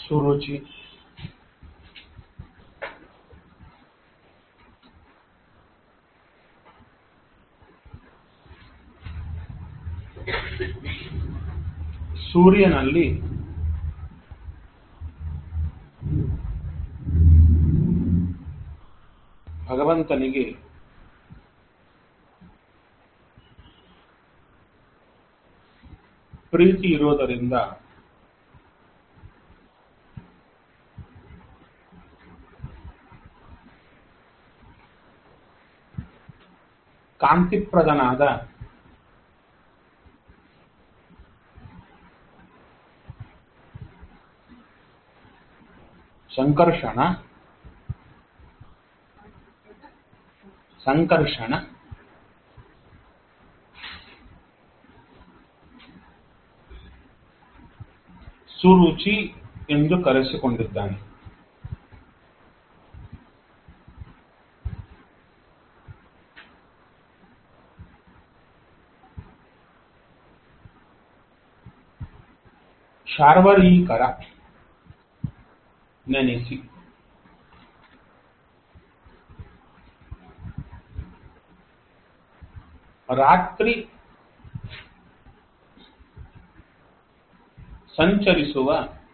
ಸುರುಚಿ ಸೂರ್ಯನಲ್ಲಿ ಭಗವಂತನಿಗೆ ಪ್ರೀತಿ ಇರೋದರಿಂದ ಕಾಂತಿಪ್ರದನಾದ ಸಂಕರ್ಷಣ ಸಂಕರ್ಷಣ ಸುರುಚಿ ಎಂದು ಕರೆಸಿಕೊಂಡಿದ್ದಾನೆ ಶಾರ್ವರೀಕರ ನೆನೆಸಿ ರಾತ್ರಿ ಸಂಚರಿಸುವ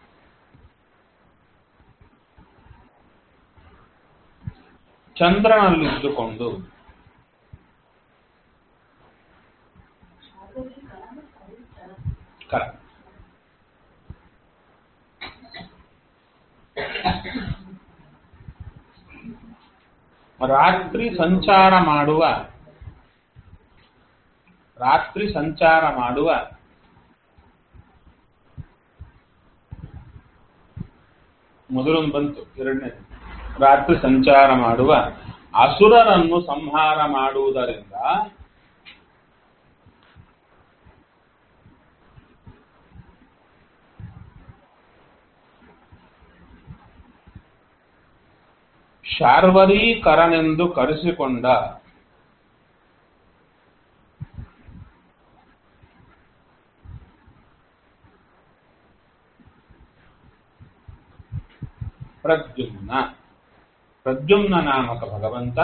ಚಂದ್ರನಲ್ಲಿದ್ದುಕೊಂಡು ಕರ ರಾತ್ರಿ ಸಂಚಾರ ಮಾಡುವ ರಾತ್ರಿ ಸಂಚಾರ ಮಾಡುವ ಮೊದಲೊಂದು ಬಂತು ಎರಡನೇ ರಾತ್ರಿ ಸಂಚಾರ ಮಾಡುವ ಅಸುರರನ್ನು ಸಂಹಾರ ಮಾಡುವುದರಿಂದ ಶಾರ್ವರೀಕರನೆಂದು ಕರೆಸಿಕೊಂಡ ಪ್ರದ್ಯುಮ್ನ ಪ್ರದ್ಯುಮ್ನ ನಾಮಕ ಭಗವಂತ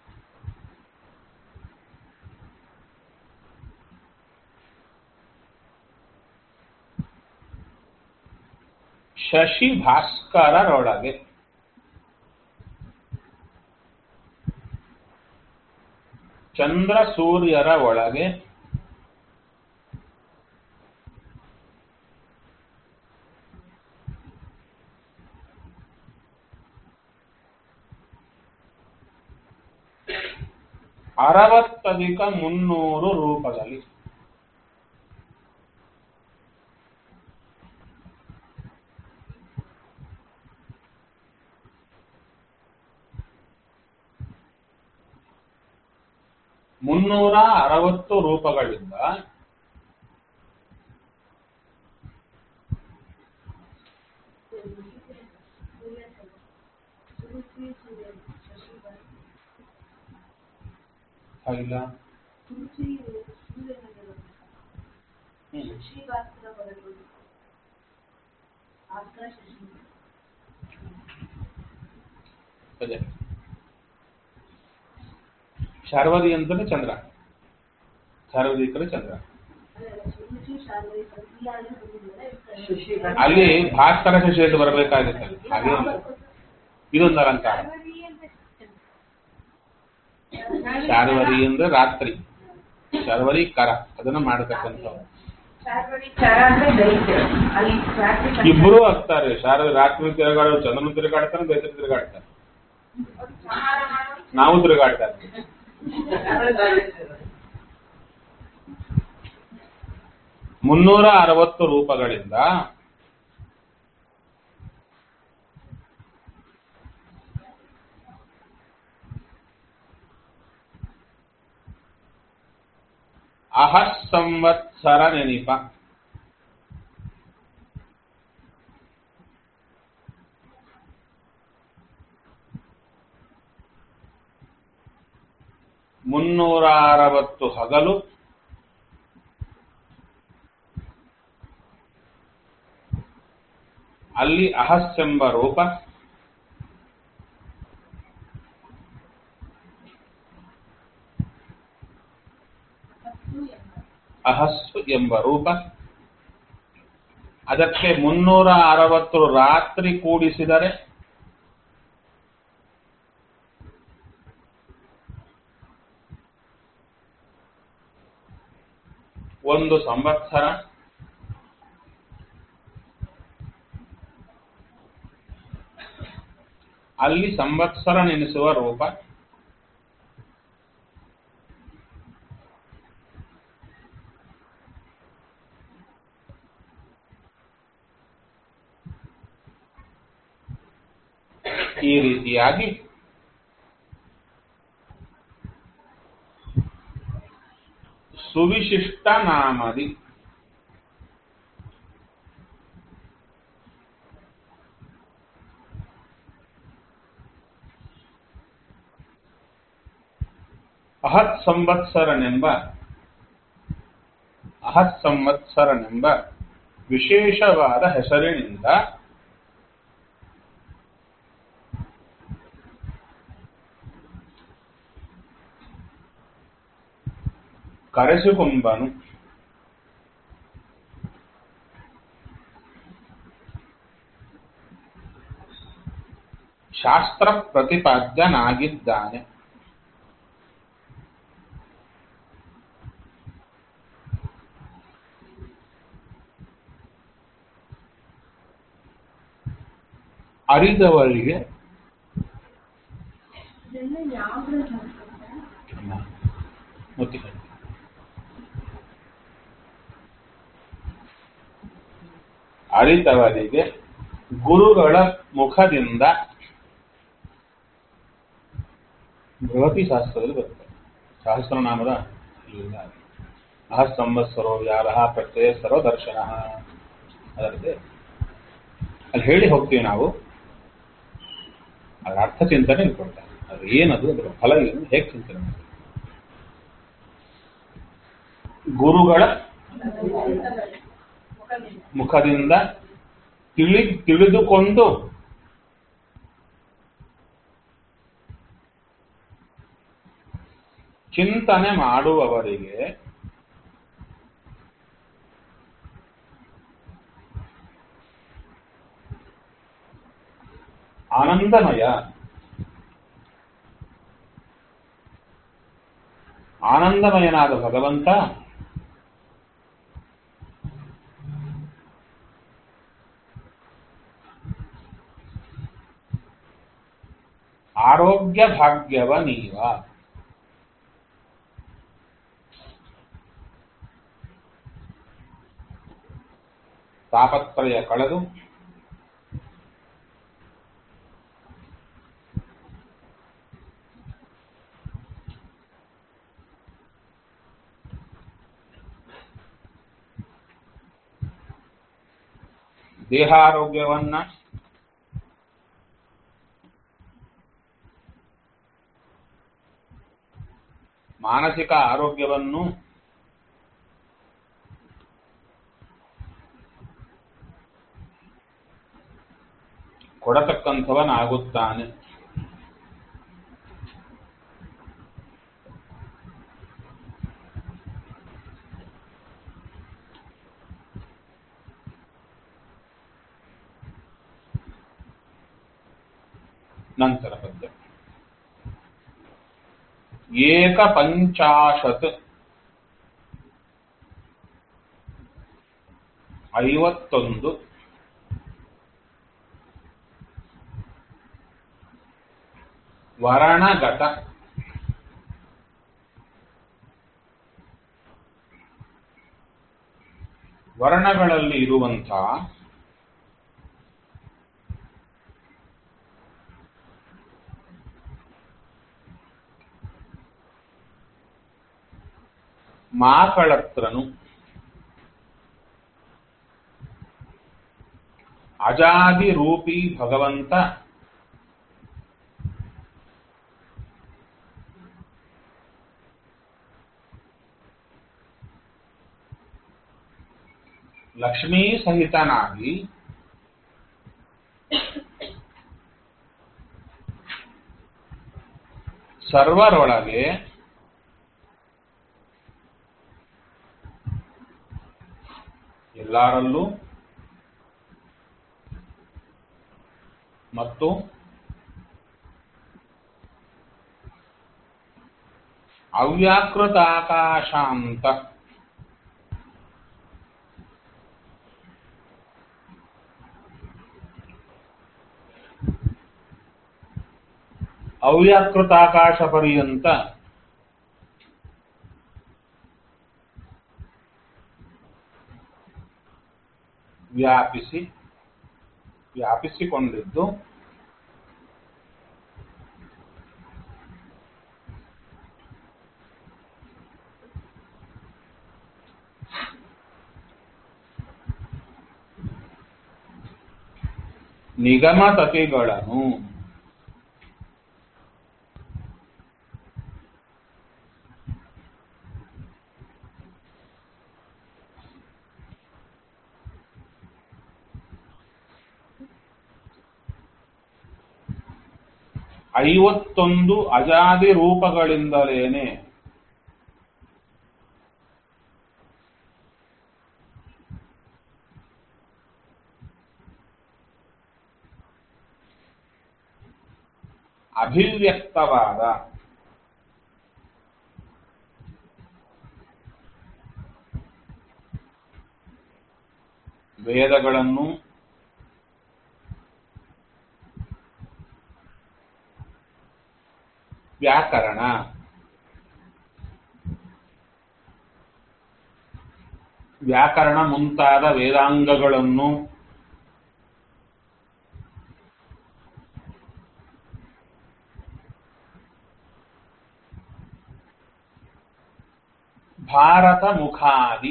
ಶಶಿ ಭಾಸ್ಕರರೊಳಗೆ ಚಂದ್ರ ಸೂರ್ಯರ ಒಳಗೆ ಅರವತ್ತಧಿಕ ಮುನ್ನೂರು ರೂಪದಲ್ಲಿ ಮುನ್ನೂರ ಅರವತ್ತು ರೂಪಗಳಿಂದ ಇಲ್ಲ ಹ್ಮ್. ಅದೇ ಶಾರ್ವರಿ ಅಂತಲೇ ಚಂದ್ರ ಶಾರ್ವರಿಕರ ಚಂದ್ರ ಅಲ್ಲಿ ಭಾಸ್ಕರ ಶಶಿ ಅಂತ ಬರಬೇಕಾಗುತ್ತೆ ಹಾಗೆ ಇಲ್ಲ. ಇದೊಂದು ಅಲಂಕಾರ ಶಾರ್ವರಿ ಅಂದ್ರೆ ರಾತ್ರಿ ಶಾರ್ವರಿ ಕರ ಅದನ್ನ ಮಾಡತಕ್ಕಂಥ ಚರ ಅಂದ್ರೆ ದೈತ್ಯ ಅಲ್ಲಿ ರಾತ್ರಿ ಸಂಚಾರ- ಇಬ್ಬರು ಆಗ್ತಾರೆ ಶಾರ್ವರಿ ರಾತ್ರಿ ತಿರುಗಾಡೋ ಚಂದ್ರನ ತಿರುಗಾಡ್ತಾನೆ ದೈತ್ಯ ತಿರುಗಾಡ್ತಾರೆ ನಾವು ತಿರುಗಾಡ್ತಾ ಇರ್ತೀವಿ ಮುನ್ನೂರ ಅರವತ್ತು ರೂಪಗಳಿಂದ ಅಹಸ್ ಸಂವತ್ಸರ ನೆನಿಪ ಮುನ್ನೂರ ಅರವತ್ತು ಹಗಲು ಅಲ್ಲಿ ಅಹಸ್ಸೆಂಬ ರೂಪ ಅಹಸ್ಸು ಎಂಬ ರೂಪ ಅದಕ್ಕೆ ಮುನ್ನೂರ ಅರವತ್ತು ರಾತ್ರಿ ಕೂಡಿಸಿದರೆ ಒಂದು ಸಂವತ್ಸರ ಅಲ್ಲಿ ಸಂವತ್ಸರ ನೆನೆಸುವ ರೂಪ ಈ ರೀತಿಯಾಗಿ ಸುವಿಶಿಷ್ಟ ನಾಮದಿ ಅಹತ್ ಸಂವತ್ಸರನೆಂಬ ಅಹತ್ ಸಂವತ್ಸರನೆಂಬ ವಿಶೇಷವಾದ ಹೆಸರಿನಿಂದ ಕರೆಸಿಕೊಂಬನು ಶಾಸ್ತ್ರ ಪ್ರತಿಪಾದ್ಯನಾಗಿದ್ದಾನೆ ಅರಿದವರಿಗೆ ಇದೆಲ್ಲ ಯಾವ್ದ್ರಲ್ಲಿ ಹಾಕ್ತಾರೆ? ಮುತ್ತಿ ಹೇಳಿ. ಅರಿತವರಿಗೆ ಗುರುಗಳ ಮುಖದಿಂದ ಬೃಹತಿ ಶಾಸ್ತ್ರದಲ್ಲಿ ಬರುತ್ತೆ ಸಹಸ್ರನಾಮದ ಇಲ್ಲ ಅಹ ಸಂವತ್ಸರೋ ವ್ಯಾಲಹ ಪ್ರತ್ಯಯ ಸರ್ವದರ್ಶನ ಅದರದ್ದೇ ಅಲ್ಲಿ ಹೇಳಿ ಹೋಗ್ತೀವಿ ನಾವು ಅದರ ಅರ್ಥ ಚಿಂತನೆ ಕೊಡ್ತಾರೆ ಅದು ಏನದು ಅದರ ಫಲ ಏನು ಹೇಗೆ ಚಿಂತನೆ ಮಾಡ್ತಾರೆ ಗುರುಗಳ ಮುಖದಿಂದ ತಿಳಿ ತಿಳಿದುಕೊಂಡು ಚಿಂತನೆ ಮಾಡುವವರಿಗೆ ಆನಂದಮಯ ಆನಂದಮಯನಾದ ಭಗವಂತ ಆರೋಗ್ಯ ಭಾಗ್ಯವ ನೀವ ತಾಪತ್ರಯ ಕಳೆದು ದೇಹಾರೋಗ್ಯವನ್ನ ಮಾನಸಿಕ ಆರೋಗ್ಯವನ್ನು ಕೊಡತಕ್ಕಂಥವನಾಗುತ್ತಾನೆ ನಂತರ ಪದ್ಯ ಏಕಪಂಚಾಶತ್ ಐವತ್ತೊಂದು ವರ್ಣಗತ ವರ್ಣಗಳಲ್ಲಿ ಇರುವಂಥ ಮಾಕಳತ್ರನು ಅಜಾದಿ ರೂಪಿ ಭಗವಂತ ಲಕ್ಷ್ಮೀ ಸಹಿತನಾಗಿ ಸರ್ವರೊಳಗೆ ಎಲ್ಲರಲ್ಲೂ ಮತ್ತು ಅವ್ಯಾಕೃತಾಕಾಶಾಂತ ಅವ್ಯಾಕೃತಾಕಾಶ ಪರ್ಯಂತ ವ್ಯಾಪಿಸಿ ವ್ಯಾಪಿಸಿಕೊಂಡಿದ್ದು ನಿಗಮತತಿಗಳನ್ನು ಐವತ್ತೊಂದು ಅಜಾದಿ ರೂಪಗಳಿಂದಲೇನೆ ಅಭಿವ್ಯಕ್ತವಾದ ವೇದಗಳನ್ನು ವ್ಯಾಕರಣ ವ್ಯಾಕರಣ ಮುಂತಾದ ವೇದಾಂಗಗಳನ್ನು ಭಾರತ ಮುಖಾದಿ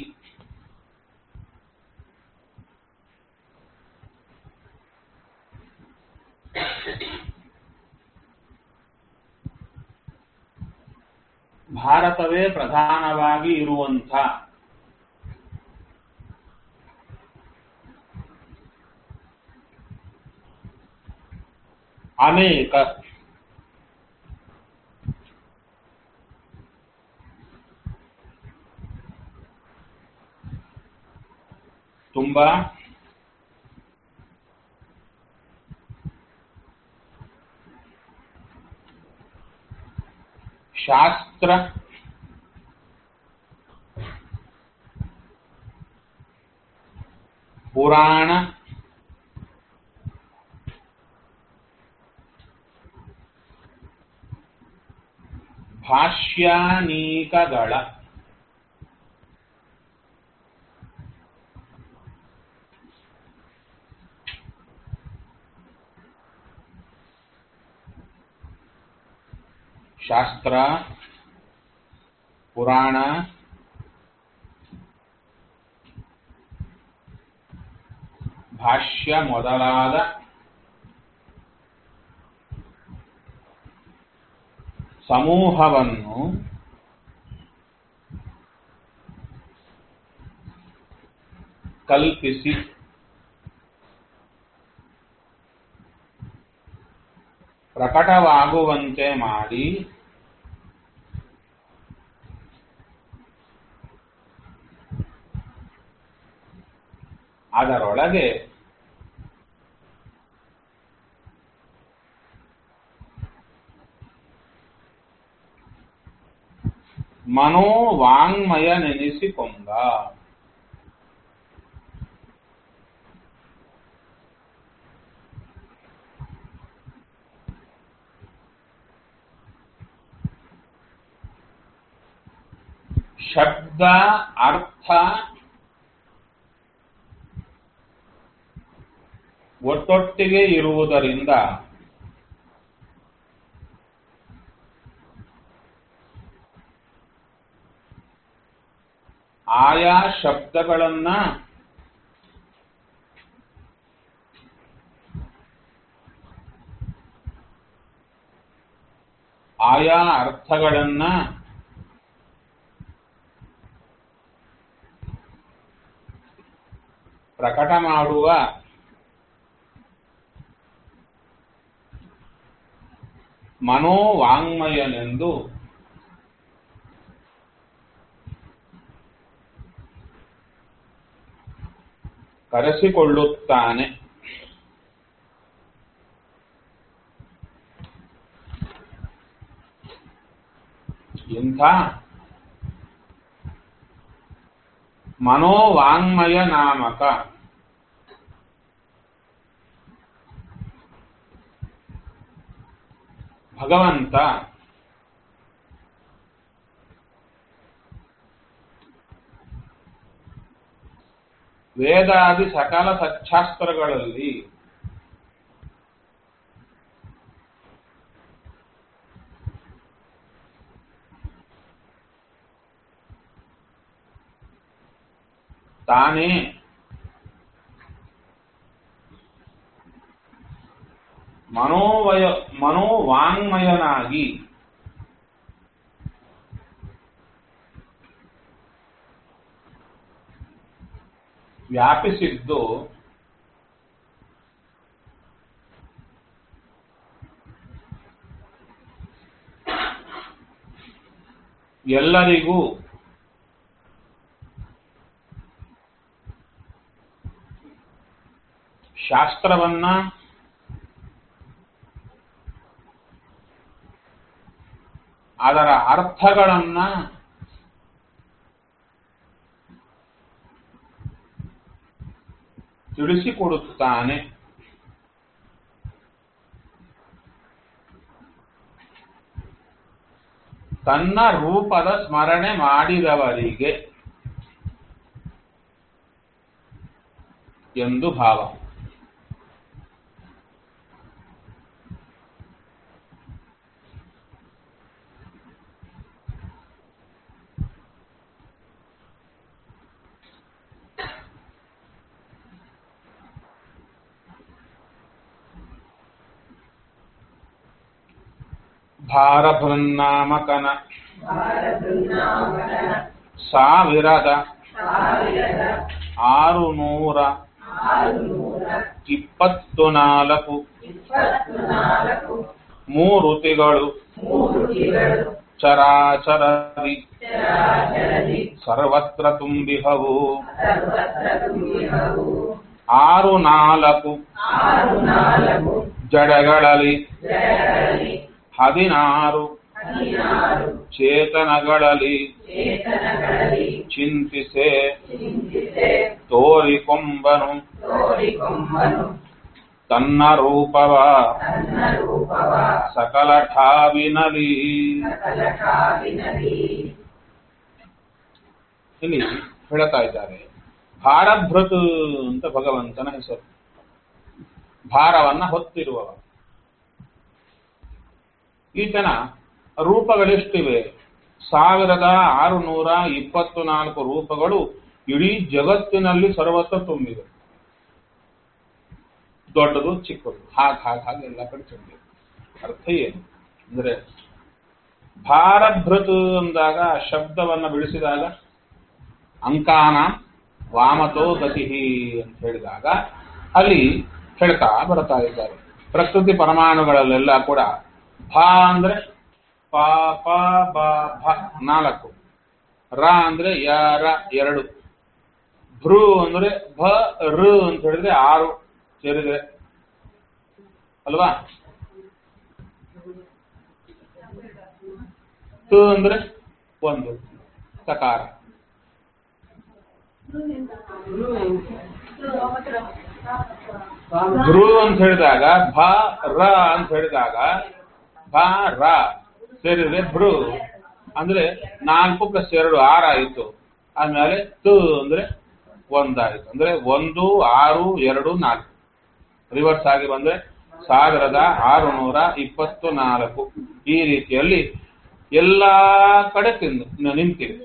ಭಾರತವೇ ಪ್ರಧಾನವಾಗಿ ಇರುವಂಥ ಅನೇಕ ತುಂಬಾ ಶಾಸ್ತ್ರ ಪುರಾಣ ಭಾಷ್ಯಾನೀಕಗಳ ಶಾಸ್ತ್ರ ಪುರಾಣ ಭಾಷ್ಯ ಮೊದಲಾದ ಸಮೂಹವನ್ನು ಕಲ್ಪಿಸಿ ಪ್ರಕಟವಾಗುವಂತೆ ಮಾಡಿ ಅದರೊಳಗೆ ಮನೋವಾಂಗ್ಮಯ ನೆನೆಸಿಕೊಂಡ ಶಬ್ದ ಅರ್ಥ ಒಟ್ಟೊಟ್ಟಿಗೆ ಇರುವುದರಿಂದ ಆಯಾ ಶಬ್ದಗಳನ್ನ ಆಯಾ ಅರ್ಥಗಳನ್ನ ಪ್ರಕಟ ಮಾಡುವ ಮನೋವಾಂಗ್ಮಯನೆಂದು ಕರೆಸಿಕೊಳ್ಳುತ್ತಾನೆ ಇಂಥ ಮನೋವಾಂಗ್ಮಯ ನಾಮಕ ಭಗವಂತ ವೇದಾದಿ ಸಕಲ ಸಚ್ಛಾಸ್ತ್ರಗಳಲ್ಲಿ ತಾನೇ ಮನೋವಯ ಮನೋವಾಂಗ್ಮಯನಾಗಿ ವ್ಯಾಪಿಸಿದ್ದು ಎಲ್ಲರಿಗೂ ಶಾಸ್ತ್ರವನ್ನ ಅದರ ಅರ್ಥಗಳನ್ನ ತಿಳಿಸಿಕೊಡುತ್ತಾನೆ ತನ್ನ ರೂಪದ ಸ್ಮರಣೆ ಮಾಡಿದವರಿಗೆ ಎಂದು ಭಾವ ಭಾರಭೃನ್ನಾಮಕನ ಭಾರತೃನ್ನಾಮಕನ ಸಾವಿರದ ಸಾವಿರದ ಆರು ನೂರ ಆರುನೂರ ಇಪ್ಪತ್ತು ನಾಲ್ಕು ಇಪ್ಪತ್ತು ನಾಲ್ಕು ಮೂರುತಿಗಳು ಮೂರುತಿಗಳು ಚರಾಚರದಿ ಚರಾಚರದಿ ಸರ್ವತ್ರ ತುಂಬಿಹವು ಸರ್ವತ್ರ ತುಂಬಿಹವು ಆರು ನಾಲ್ಕು ಆರು ನಾಲ್ಕು ಜಡಗಳಲ್ಲಿ ಜಡಗಳಲ್ಲಿ ಹದಿನಾರು ಹದಿನಾರು ಚೇತನಗಳಲ್ಲಿ ಚೇತನಗಳಲ್ಲಿ ಚಿಂತಿಸೆ ಚಿಂತಿಸೆ ತೋರಿಕೊಂಬನು ತೋರಿಕೊಂಬನು ತನ್ನ ರೂಪವ ತನ್ನ ರೂಪವ ಸಕಲ ಠಾವಿನಲಿ ಸಕಲ ಕಾವಿನಲ್ಲಿ ಇಲ್ಲಿ ಹೇಳ್ತಾ ಇದ್ದಾರೆ ಭಾರಭೃತ್ ಅಂತ ಭಗವಂತನ ಹೆಸರು ಭಾರವನ್ನ ಹೊತ್ತಿರುವವ ಈತನ ರೂಪಗಳೆಷ್ಟಿವೆ ಸಾವಿರದ ಆರುನೂರ ಇಪ್ಪತ್ತು ನಾಲ್ಕು ರೂಪಗಳು ಇಡೀ ಜಗತ್ತಿನಲ್ಲಿ ಸರ್ವತ್ರ ತುಂಬಿವೆ ದೊಡ್ಡದು ಚಿಕ್ಕದು ಹಾಗೆ ಹಾಗೆ ಹಾಗೆ ಎಲ್ಲ ಕಡೆ ತುಂಬಿವೆ ಅರ್ಥ ಏನು ಅಂದ್ರೆ ಭಾರಭೃತ್ ಅಂದಾಗ ಶಬ್ದವನ್ನ ಬಿಡಿಸಿದಾಗ ಅಂಕಾನ ವಾಮತೋ ಗತಿ ಅಂತ ಹೇಳಿದಾಗ ಅಲ್ಲಿ ಹೇಳ್ತಾ ಬರ್ತಾ ಇದ್ದಾರೆ ಪ್ರಕೃತಿ ಪರಮಾಣುಗಳಲ್ಲೆಲ್ಲ ಕೂಡ ಭ ಅಂದ್ರೆ ಪ ಪ ಬ ಭ ನಾಲ್ಕು ರ ಅಂದ್ರೆ ಯ ರ ಎರಡು ಭೃ ಅಂದ್ರೆ ಭ ಋ ಅಂತ ಹೇಳಿದ್ರೆ ಆರು ಸೇರಿದ್ರೆ ಅಲ್ವಾ ತು ಅಂದ್ರೆ ಒಂದು ಸಕಾರ ಭ್ರೂ ಅಂತ ಹೇಳಿದಾಗ ಭ ರ ಅಂತ ಹೇಳಿದಾಗ ಭ ರ ಸೇರಿದ್ರೆ ಭ್ರೂ ಅಂದ್ರೆ ನಾಲ್ಕು ಪ್ಲಸ್ ಎರಡು ಆರಾಯಿತು ಆಮೇಲೆ ತು ಅಂದ್ರೆ ಒಂದಾಯಿತು ಅಂದ್ರೆ ಒಂದು ಆರು ಎರಡು ನಾಲ್ಕು ರಿವರ್ಸ್ ಆಗಿ ಬಂದ್ರೆ ಸಾವಿರದ ಆರುನೂರ ಇಪ್ಪತ್ತು ನಾಲ್ಕು ಈ ರೀತಿಯಲ್ಲಿ ಎಲ್ಲಾ ಕಡೆ ತಿಂದು ನಿಂತಿದೆ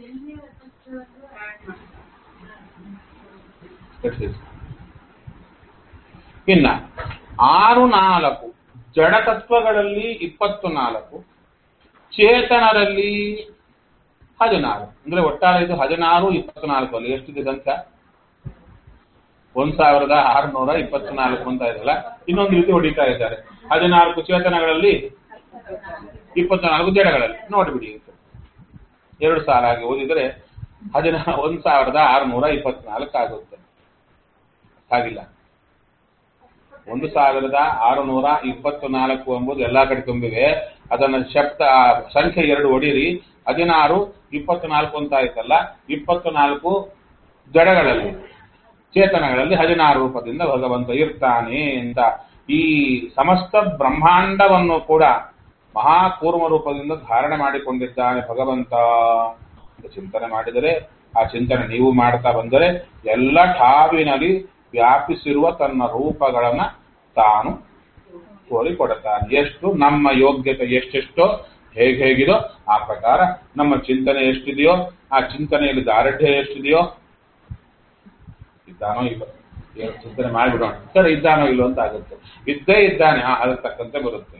ಇನ್ನ ಆರು ನಾಲ್ಕು ಜಡತತ್ವಗಳಲ್ಲಿ ಇಪ್ಪತ್ತು ನಾಲ್ಕು ಚೇತನರಲ್ಲಿ ಹದಿನಾರು ಅಂದ್ರೆ ಒಟ್ಟಾರೆ ಇದು ಹದಿನಾರು ಇಪ್ಪತ್ನಾಲ್ಕು ಅಲ್ಲಿ ಎಷ್ಟಿದೆ ಸಂಖ್ಯಾ ಒಂದ್ ಸಾವಿರದ ಆರುನೂರ ಇಪ್ಪತ್ನಾಲ್ಕು ಅಂತ ಇದೆಯಲ್ಲ ಇನ್ನೊಂದು ರೀತಿ ಹೊಡಿತಾ ಇದ್ದಾರೆ ಹದಿನಾಲ್ಕು ಚೇತನಗಳಲ್ಲಿ ಇಪ್ಪತ್ನಾಲ್ಕು ಜಡಗಳಲ್ಲಿ ನೋಡ್ಬಿಡಿ ಎರಡು ಸಾಲ ಆಗಿ ಓದಿದರೆ ಹದಿನ ಒಂದ್ ಸಾವಿರದ ಆರುನೂರ ಇಪ್ಪತ್ನಾಲ್ಕು ಆಗುತ್ತೆ ಆಗಿಲ್ಲ ಒಂದು ಸಾವಿರದ ಆರುನೂರ ಇಪ್ಪತ್ತು ನಾಲ್ಕು ಎಂಬುದು ಎಲ್ಲಾ ಕಡೆ ತುಂಬಿವೆ ಅದನ್ನ ಶಬ್ದ ಆ ಸಂಖ್ಯೆ ಎರಡು ಹೊಡೀರಿ ಹದಿನಾರು ಇಪ್ಪತ್ನಾಲ್ಕು ಅಂತ ಆಯ್ತಲ್ಲ ಇಪ್ಪತ್ನಾಲ್ಕು ಜಡಗಳಲ್ಲಿ ಚೇತನಗಳಲ್ಲಿ ಹದಿನಾರು ರೂಪದಿಂದ ಭಗವಂತ ಇರ್ತಾನೆ ಅಂತ ಈ ಸಮಸ್ತ ಬ್ರಹ್ಮಾಂಡವನ್ನು ಕೂಡ ಮಹಾಕೂರ್ಮ ರೂಪದಿಂದ ಧಾರಣೆ ಮಾಡಿಕೊಂಡಿದ್ದಾನೆ ಭಗವಂತ ಅಂತ ಚಿಂತನೆ ಮಾಡಿದರೆ ಆ ಚಿಂತನೆ ನೀವು ಮಾಡ್ತಾ ಬಂದರೆ ಎಲ್ಲ ಠಾವಿನಲ್ಲಿ ವ್ಯಾಪಿಸಿರುವ ತನ್ನ ರೂಪಗಳನ್ನ ತಾನು ತೋರಿಕೊಡುತ್ತಾನೆ ಎಷ್ಟು ನಮ್ಮ ಯೋಗ್ಯತೆ ಎಷ್ಟೆಷ್ಟೋ ಹೇಗೆ ಹೇಗಿದೋ ಆ ಪ್ರಕಾರ ನಮ್ಮ ಚಿಂತನೆ ಎಷ್ಟಿದೆಯೋ ಆ ಚಿಂತನೆಯಲ್ಲಿ ದಾರಿಢ್ಯ ಎಷ್ಟಿದೆಯೋ ಇದ್ದಾನೋ ಇಲ್ಲ ಏನು ಚಿಂತನೆ ಮಾಡಿಬಿಡೋಣ ಸರ್ ಇದ್ದಾನೋ ಇಲ್ಲೋ ಅಂತ ಆಗುತ್ತೆ ಇದ್ದೇ ಇದ್ದಾನೆ ಆ ಅದಕ್ಕೆ ತಕ್ಕಂತೆ ಬರುತ್ತೆ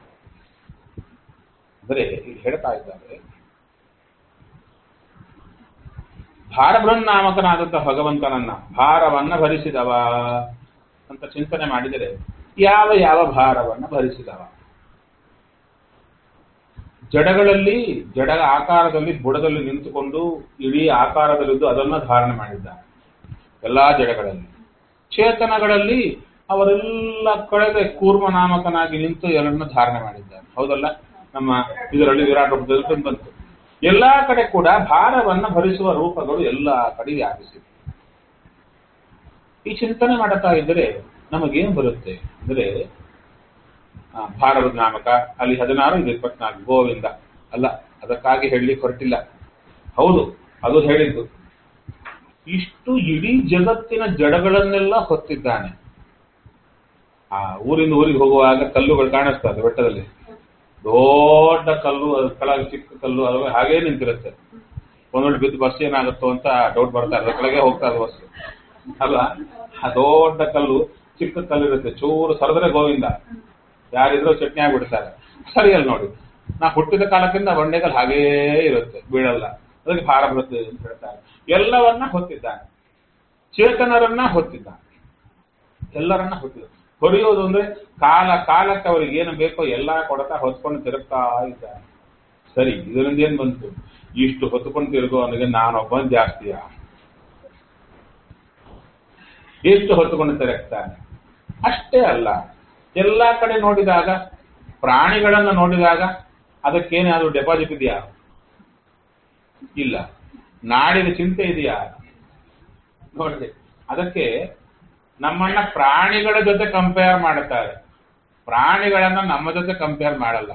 ಅಂದ್ರೆ ಇಲ್ಲಿ ಹೇಳ್ತಾ ಇದ್ದಾರೆ ಭಾರಬೃನ್ನಾಮಕನಾದಂತಹ ಭಗವಂತನನ್ನ ಭಾರವನ್ನ ಭರಿಸಿದವ ಅಂತ ಚಿಂತನೆ ಮಾಡಿದರೆ ಯಾವ ಯಾವ ಭಾರವನ್ನ ಭರಿಸಿದವ ಜಡಗಳಲ್ಲಿ ಜಡ ಆಕಾರದಲ್ಲಿ ಬುಡದಲ್ಲಿ ನಿಂತುಕೊಂಡು ಇಡೀ ಆಕಾರದಲ್ಲಿದ್ದು ಅದನ್ನ ಧಾರಣೆ ಮಾಡಿದ್ದಾನೆ ಎಲ್ಲಾ ಜಡಗಳಲ್ಲಿ ಚೇತನಗಳಲ್ಲಿ ಅವರೆಲ್ಲ ಕಳೆದ ಕೂರ್ಮ ನಾಮಕನಾಗಿ ನಿಂತು ಎರಡನ್ನ ಧಾರಣೆ ಮಾಡಿದ್ದಾನೆ ಹೌದಲ್ಲ ನಮ್ಮ ಇದರಲ್ಲಿ ವಿರಾಟ್ ರೂಪದಲ್ಲಿ ಬಂತು ಎಲ್ಲಾ ಕಡೆ ಕೂಡ ಭಾರವನ್ನ ಭರಿಸುವ ರೂಪಗಳು ಎಲ್ಲಾ ಕಡೆ ವ್ಯಾಪಿಸಿವೆ ಈ ಚಿಂತನೆ ಮಾಡುತ್ತಾ ಇದ್ರೆ ನಮಗೇನು ಬರುತ್ತೆ ಅಂದ್ರೆ ಆ, ಭಾರವದ ನಾಮಕ ಅಲ್ಲಿ ಹದಿನಾರು ಇದು ಇಪ್ಪತ್ನಾಲ್ಕು ಗೋವಿಂದ ಅಲ್ಲ ಅದಕ್ಕಾಗಿ ಹೇಳಲಿಕ್ಕೆ ಹೊರಟಿಲ್ಲ ಹೌದು ಅದು ಹೇಳಿದ್ದು ಇಷ್ಟು ಇಡೀ ಜಗತ್ತಿನ ಜಡಗಳನ್ನೆಲ್ಲ ಹೊತ್ತಿದ್ದಾನೆ ಆ ಊರಿಂದ ಊರಿಗೆ ಹೋಗುವಾಗ ಕಲ್ಲುಗಳು ಕಾಣಿಸ್ತದೆ ಬೆಟ್ಟದಲ್ಲಿ ದೊಡ್ಡ ಕಲ್ಲು ಅದು ಕೆಳಗೆ ಚಿಕ್ಕ ಕಲ್ಲು ಅದು ಹಾಗೇ ನಿಂತಿರುತ್ತೆ ಒಂದೊಂದು ಬಿದ್ದು ಬಸ್ ಏನಾಗುತ್ತೋ ಅಂತ ಡೌಟ್ ಬರ್ತಾ ಇರ್ತದೆ ಕೆಳಗೆ ಹೋಗ್ತಾ ಇದೆ ಬಸ್ ಅಲ್ವಾ ಆ ದೊಡ್ಡ ಕಲ್ಲು ಚಿಕ್ಕ ಕಲ್ಲು ಇರುತ್ತೆ ಚೂರು ಸರದ್ರೆ ಗೋವಿಂದ ಯಾರಿದ್ರು ಚಟ್ನಿ ಆಗ್ಬಿಡ್ತಾರೆ ಸರಿಯಲ್ಲ ನೋಡಿ ನಾ ಹುಟ್ಟಿದ ಕಾಲಕ್ಕಿಂತ ಬಂಡೆಗಳು ಹಾಗೇ ಇರುತ್ತೆ ಬೀಳಲ್ಲ ಅದಕ್ಕೆ ಭಾರ ಬರುತ್ತೆ ಅಂತ ಹೇಳ್ತಾರೆ ಎಲ್ಲವನ್ನ ಹೊತ್ತಿದ್ದಾನೆ ಚೇತನರನ್ನ ಹೊತ್ತಿದ್ದಾನೆ ಎಲ್ಲರನ್ನ ಹೊತ್ತಿದ ಹೊಡೆಯೋದು ಅಂದ್ರೆ ಕಾಲ ಕಾಲಕ್ಕೆ ಅವ್ರಿಗೆ ಏನು ಬೇಕೋ ಎಲ್ಲ ಕೊಡ್ತಾ ಹೊತ್ಕೊಂಡು ತಿರುಗ್ತಾ ಇದ್ದಾನೆ ಸರಿ ಇದರಿಂದ ಏನ್ ಬಂತು ಇಷ್ಟು ಹೊತ್ಕೊಂಡು ತಿರುಗೋ ಅವನಿಗೆ ನಾನೊಬ್ಬನ್ ಜಾಸ್ತಿಯ ಎಷ್ಟು ಹೊತ್ತುಕೊಂಡು ತಿರುಗ್ತಾನೆ ಅಷ್ಟೇ ಅಲ್ಲ ಎಲ್ಲಾ ಕಡೆ ನೋಡಿದಾಗ ಪ್ರಾಣಿಗಳನ್ನ ನೋಡಿದಾಗ ಅದಕ್ಕೇನಾದ್ರೂ ಡೆಪಾಸಿಟ್ ಇದೆಯಾ ಇಲ್ಲ ನಾಡಿನ ಚಿಂತೆ ಇದೆಯಾ ನೋಡ್ರಿ ಅದಕ್ಕೆ ನಮ್ಮನ್ನ ಪ್ರಾಣಿಗಳ ಜೊತೆ ಕಂಪೇರ್ ಮಾಡುತ್ತಾರೆ ಪ್ರಾಣಿಗಳನ್ನ ನಮ್ಮ ಜೊತೆ ಕಂಪೇರ್ ಮಾಡಲ್ಲ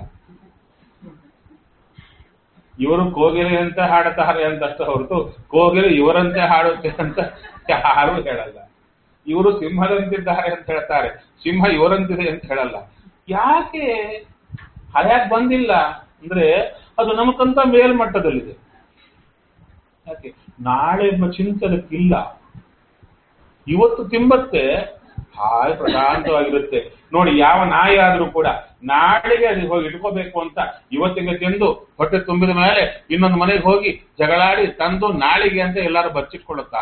ಇವರು ಕೋಗಿಲೆ ಅಂತ ಹಾಡುತ್ತಾರೆ ಅಂತಷ್ಟು ಹೊರತು ಕೋಗಿಲೆ ಇವರಂತೆ ಹಾಡುತ್ತೆ ಅಂತ ಯಾರು ಹೇಳಲ್ಲ ಇವರು ಸಿಂಹದಂತಿದ್ದಾರೆ ಅಂತ ಹೇಳ್ತಾರೆ ಸಿಂಹ ಇವರಂತಿದೆ ಅಂತ ಹೇಳಲ್ಲ ಯಾಕೆ ಹರ್ಯಾಕ್ ಬಂದಿಲ್ಲ ಅಂದ್ರೆ ಅದು ನಮಗಂತ ಮೇಲ್ಮಟ್ಟದಲ್ಲಿದೆ ಯಾಕೆ ನಾಳೆ ಎಂಬ ಚಿಂತನಕ್ಕಿಲ್ಲ ಇವತ್ತು ತಿಂಬತ್ತೆ ಹಾಯ್ ಪ್ರಶಾಂತವಾಗಿರುತ್ತೆ ನೋಡಿ ಯಾವ ನಾಯಿ ಆದ್ರೂ ಕೂಡ ನಾಳೆಗೆ ಅದು ಹೋಗಿ ಇಟ್ಕೋಬೇಕು ಅಂತ ಇವತ್ತಿಗೆ ತಿಂದು ಹೊಟ್ಟೆ ತುಂಬಿದ ಮೇಲೆ ಇನ್ನೊಂದು ಮನೆಗೆ ಹೋಗಿ ಜಗಳಾಡಿ ತಂದು ನಾಳೆಗೆ ಅಂತ ಎಲ್ಲಾರು ಬಚ್ಚಿಟ್ಕೊಳ್ಳುತ್ತಾ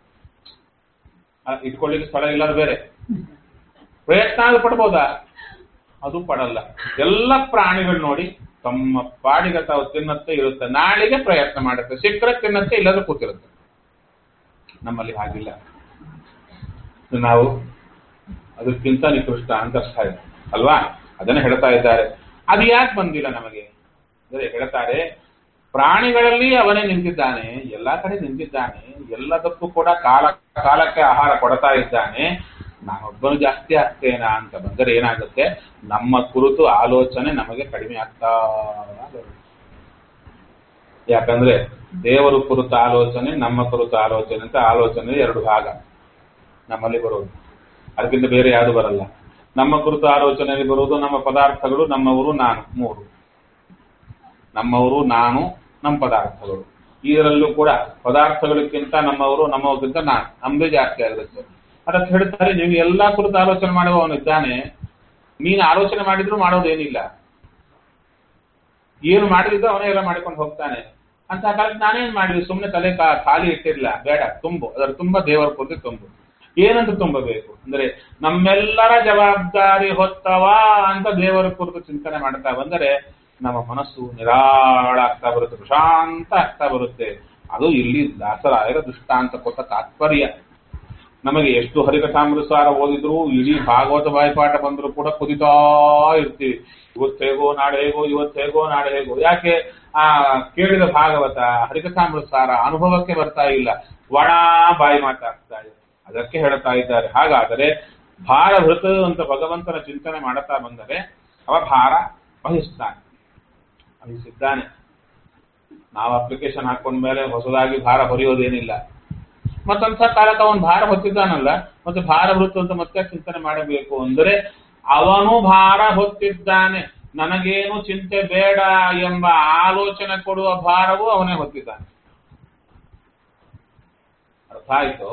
ಆ, ಇಟ್ಕೊಳ್ಳಿಕ್ಕೆ ಸ್ಥಳ ಇಲ್ಲದ ಬೇರೆ ಪ್ರಯತ್ನ ಆದ್ರೂ ಪಡ್ಬೋದಾ ಅದು ಪಡಲ್ಲ ಎಲ್ಲ ಪ್ರಾಣಿಗಳು ನೋಡಿ ತಮ್ಮ ಪಾಡಿಗೆ ತಾವು ತಿನ್ನತ್ತೆ ಇರುತ್ತೆ ನಾಳೆಗೆ ಪ್ರಯತ್ನ ಮಾಡುತ್ತೆ ಸಿಕ್ಕರೆ ತಿನ್ನತ್ತೆ ಇಲ್ಲದ್ರೆ ಕೂತಿರುತ್ತೆ ನಮ್ಮಲ್ಲಿ ಹಾಗಿಲ್ಲ ನಾವು ಅದಕ್ಕಿಂತ ನಿಕೃಷ್ಟ ಅಂತರ್ಥ ಇದೆ ಅಲ್ವಾ ಅದನ್ನ ಹೇಳ್ತಾ ಇದ್ದಾರೆ ಅದು ಯಾಕೆ ಬಂದಿಲ್ಲ ನಮಗೆ ಅಂದ್ರೆ ಹೇಳ್ತಾರೆ ಪ್ರಾಣಿಗಳಲ್ಲಿ ಅವನೇ ನಿಂತಿದ್ದಾನೆ ಎಲ್ಲಾ ಕಡೆ ನಿಂತಿದ್ದಾನೆ ಎಲ್ಲದಕ್ಕೂ ಕೂಡ ಕಾಲ ಕಾಲಕ್ಕೆ ಆಹಾರ ಕೊಡ್ತಾ ಇದ್ದಾನೆ ನಾನೊಬ್ಬನು ಜಾಸ್ತಿ ಆಗ್ತೇನಾ ಅಂತ ಬಂದರೆ ಏನಾಗುತ್ತೆ ನಮ್ಮ ಕುರಿತು ಆಲೋಚನೆ ನಮಗೆ ಕಡಿಮೆ ಆಗ್ತಾ ಬರುತ್ತೆ. ಯಾಕಂದ್ರೆ ದೇವರು ಕುರಿತ ಆಲೋಚನೆ ನಮ್ಮ ಕುರಿತ ಆಲೋಚನೆ ಅಂತ ಆಲೋಚನೆ ಎರಡು ಭಾಗ ನಮ್ಮಲ್ಲಿ ಬರೋದು ಅದಕ್ಕಿಂತ ಬೇರೆ ಯಾವುದು ಬರಲ್ಲ ನಮ್ಮ ಕುರಿತ ಆಲೋಚನೆಯಲ್ಲಿ ಬರುವುದು ನಮ್ಮ ಪದಾರ್ಥಗಳು ನಮ್ಮವರು ನಾನು ಮೂರು ನಮ್ಮವರು ನಾನು ನಮ್ಮ ಪದಾರ್ಥಗಳು ಇದರಲ್ಲೂ ಕೂಡ ಪದಾರ್ಥಗಳಕ್ಕಿಂತ ನಮ್ಮವರು ನಮ್ಮವಕ್ಕಿಂತ ನಾನು ನಮ್ದೇ ಜಾಸ್ತಿ ಆಗಿರುತ್ತೆ ಅದಕ್ಕೆ ಹೇಳ್ತಾರೆ ನೀವು ಎಲ್ಲಾ ಕುರಿತು ಆಲೋಚನೆ ಮಾಡುವವನಿದ್ದಾನೆ ನೀನು ಆಲೋಚನೆ ಮಾಡಿದ್ರು ಮಾಡೋದೇನಿಲ್ಲ ಏನು ಮಾಡಿದ್ರು ಅವನೇ ಎಲ್ಲ ಮಾಡಿಕೊಂಡು ಹೋಗ್ತಾನೆ ಅಂತ ಕಾಲಕ್ಕೆ ನಾನೇನ್ ಮಾಡಿದ್ವಿ ಸುಮ್ಮನೆ ತಲೆ ಕಾ- ಖಾಲಿ ಇಟ್ಟಿರ್ಲಿಲ್ಲ ಬೇಡ ತುಂಬು ಅದರ ತುಂಬ ದೇವರ ಕುರಿತು ತುಂಬು ಏನಂತ ತುಂಬಬೇಕು ಅಂದ್ರೆ ನಮ್ಮೆಲ್ಲರ ಜವಾಬ್ದಾರಿ ಹೊತ್ತವ ಅಂತ ದೇವರ ಕುರಿತು ಚಿಂತನೆ ಮಾಡ್ತಾ ಬಂದರೆ ನಮ್ಮ ಮನಸ್ಸು ನಿರಾಳ ಆಗ್ತಾ ಬರುತ್ತೆ ಪ್ರಶಾಂತ ಆಗ್ತಾ ಬರುತ್ತೆ ಅದು ಇಲ್ಲಿ ದಾಸರಾಯರ ದೃಷ್ಟಾಂತ ಕೊಟ್ಟ ತಾತ್ಪರ್ಯ ನಮಗೆ ಎಷ್ಟು ಹರಿಕಥಾಮೃತಸಾರ ಓದಿದ್ರು ಇಡೀ ಭಾಗವತ ಬಾಯಿಪಾಠ ಬಂದರೂ ಕೂಡ ಕುದಿತಾ ಇರ್ತೀವಿ ಇವತ್ತು ಹೇಗೋ ನಾಳೆ ಹೇಗೋ ಇವತ್ತು ಹೇಗೋ ನಾಳೆ ಹೇಗೋ ಯಾಕೆ ಆ ಕೇಳಿದ ಭಾಗವತ ಹರಿಕಥಾಮೃತಸಾರ ಅನುಭವಕ್ಕೆ ಬರ್ತಾ ಇಲ್ಲ ಒಣ ಬಾಯಿ ಮಾತಾಡ್ತಾ ಇದೆ ಅದಕ್ಕೆ ಹೇಳ್ತಾ ಇದ್ದಾರೆ ಹಾಗಾದರೆ ಭಾರಭೃತ ಅಂತ ಭಗವಂತನ ಚಿಂತನೆ ಮಾಡುತ್ತಾ ಬಂದರೆ ಅವ ಭಾರ ವಹಿಸ್ತಾನೆ ವಹಿಸಿದ್ದಾನೆ ನಾವು ಅಪ್ಲಿಕೇಶನ್ ಹಾಕೊಂಡ ಮೇಲೆ ಹೊಸದಾಗಿ ಭಾರ ಹೊರೆಯೋದೇನಿಲ್ಲ ಮತ್ತಂಥ ಕಾಲಕ್ಕೆ ಅವನು ಭಾರ ಹೊತ್ತಿದ್ದಾನಲ್ಲ ಮತ್ತೆ ಭಾರ ಹೊತ್ತು ಅಂತ ಮತ್ತೆ ಚಿಂತನೆ ಮಾಡಬೇಕು ಅಂದರೆ ಅವನು ಭಾರ ಹೊತ್ತಿದ್ದಾನೆ ನನಗೇನು ಚಿಂತೆ ಬೇಡ ಎಂಬ ಆಲೋಚನೆ ಕೊಡುವ ಭಾರವು ಅವನೇ ಹೊತ್ತಿದ್ದಾನೆ ಅರ್ಥ ಆಯ್ತು